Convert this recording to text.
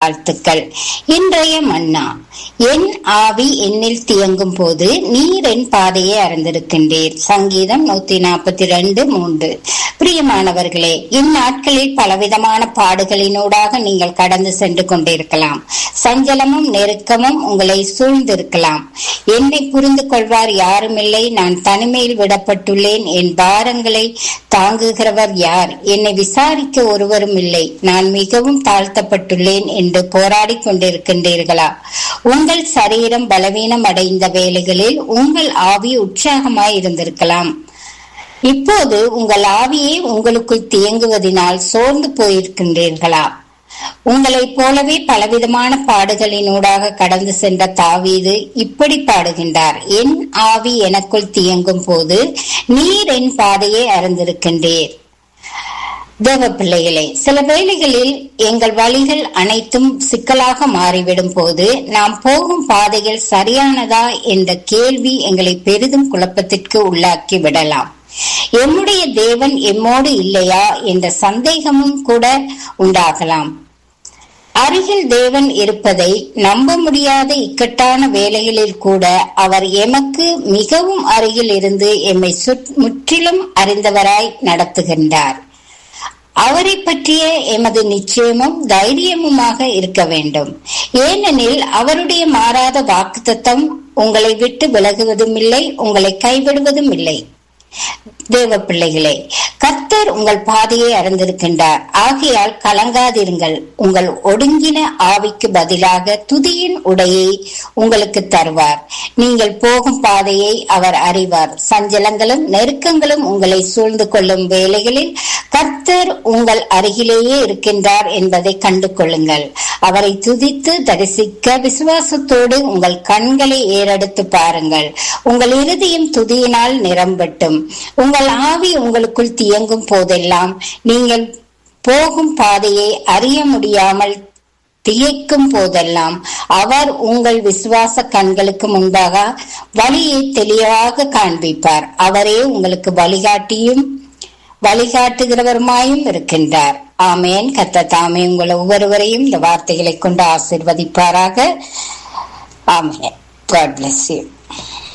வாழ்த்துக்கள் இன்றைய மன்னா என் ஆவி என்னில் தியங்கும் போது நீர் என் பாதையை அறிந்திருக்கின்றீர் சங்கீதம் நூத்தி நாற்பத்தி ரெண்டு மூன்று பிரியமானவர்களே இந்நாட்களில் பலவிதமான பாடுகளினூடாக நீங்கள் கடந்து சென்று கொண்டிருக்கலாம் சஞ்சலமும் நெருக்கமும் உங்களை சூழ்ந்திருக்கலாம் என்னை புரிந்து கொள்வார் யாருமில்லை நான் தனிமையில் விடப்பட்டுள்ளேன் என் பாரங்களை தாங்குகிறவர் யார் என்னை விசாரிக்க ஒருவரும் இல்லை நான் மிகவும் தாழ்த்தப்பட்டுள்ளேன் என்று போராடி கொண்டிருக்கின்றீர்களா உங்கள் சரீரம் பலவீனம் அடைந்த வேலைகளில் உங்கள் ஆவி உற்சாகமாய் இருந்திருக்கலாம் இப்போது உங்கள் ஆவியே உங்களுக்குள் தியங்குவதினால் சோர்ந்து போயிருக்கின்றீர்களா உங்களைப் போலவே பலவிதமான பாடுகளினூடாக கடந்து சென்ற தாவீது இப்படி பாடுகின்றார் என் ஆவி எனக்குள் தியங்கும் போது நீர் என் பாதையை அறிந்திருக்கின்றீர் தேவ பிள்ளைகளே சில வேளைகளில் எங்கள் வழிகள் அனைத்தும் சிக்கலாக மாறிவிடும் போது நாம் போகும் பாதைகள் சரியானதா என்ற கேள்வி எங்களை பெரிதும் குழப்பத்திற்கு உள்ளாக்கி விடலாம் எம்முடைய தேவன் எம்மோடு இல்லையா என்ற சந்தேகமும் கூட உண்டாகலாம் அருகில் தேவன் இருப்பதை நம்ப முடியாத இக்கட்டான வேலைகளில் கூட அவர் எமக்கு மிகவும் அருகில் இருந்து எம்மை முற்றிலும் அறிந்தவராய் நடத்துகின்றார் அவரை பற்றிய எமது நிச்சயமும் தைரியமுமாக இருக்க வேண்டும் ஏனெனில் அவருடைய மாறாத வாக்குத்தத்தம் உங்களை விட்டு விலகுவதும் இல்லை உங்களை கைவிடுவதும் இல்லை தேவ பிள்ளைகளே கர்த்தர் உங்கள் பாதையை அறிந்திருக்கின்றார் ஆகையால் கலங்காதிருங்கள் உங்கள் ஒடுங்கின ஆவிக்கு பதிலாக துதியின் உடையை உங்களுக்கு தருவார் நீங்கள் போகும் பாதையை அவர் அறிவார் சஞ்சலங்களும் நெருக்கங்களும் உங்களை சூழ்ந்து கொள்ளும் வேலைகளில் கர்த்தர் உங்கள் அருகிலேயே இருக்கின்றார் என்பதை கண்டு கொள்ளுங்கள் அவரை துதித்து தரிசிக்க விசுவாசத்தோடு உங்கள் கண்களை ஏறெடுத்து பாருங்கள் உங்கள் இறுதியும் துதியினால் நிரம்பட்டும் உங்கள் ஆவி உங்களுக்குள் தியங்கும் போதெல்லாம் நீங்கள் போகும் பாதையை அறிய முடியாமல் திகைக்கும் போதெல்லாம் அவர் உங்கள் விசுவாச கண்களுக்கு முன்பாக வழியை தெளிவாக காண்பிப்பார் அவரே உங்களுக்கு வழிகாட்டியும் வழிகாட்டுகிறவருமாயும் இருக்கின்றார் ஆமேன் கத்த தாமே உங்கள் ஒவ்வொருவரையும் இந்த வார்த்தைகளை கொண்டு ஆசிர்வதிப்பாராக ஆமேன் காட் பிளஸ் யூ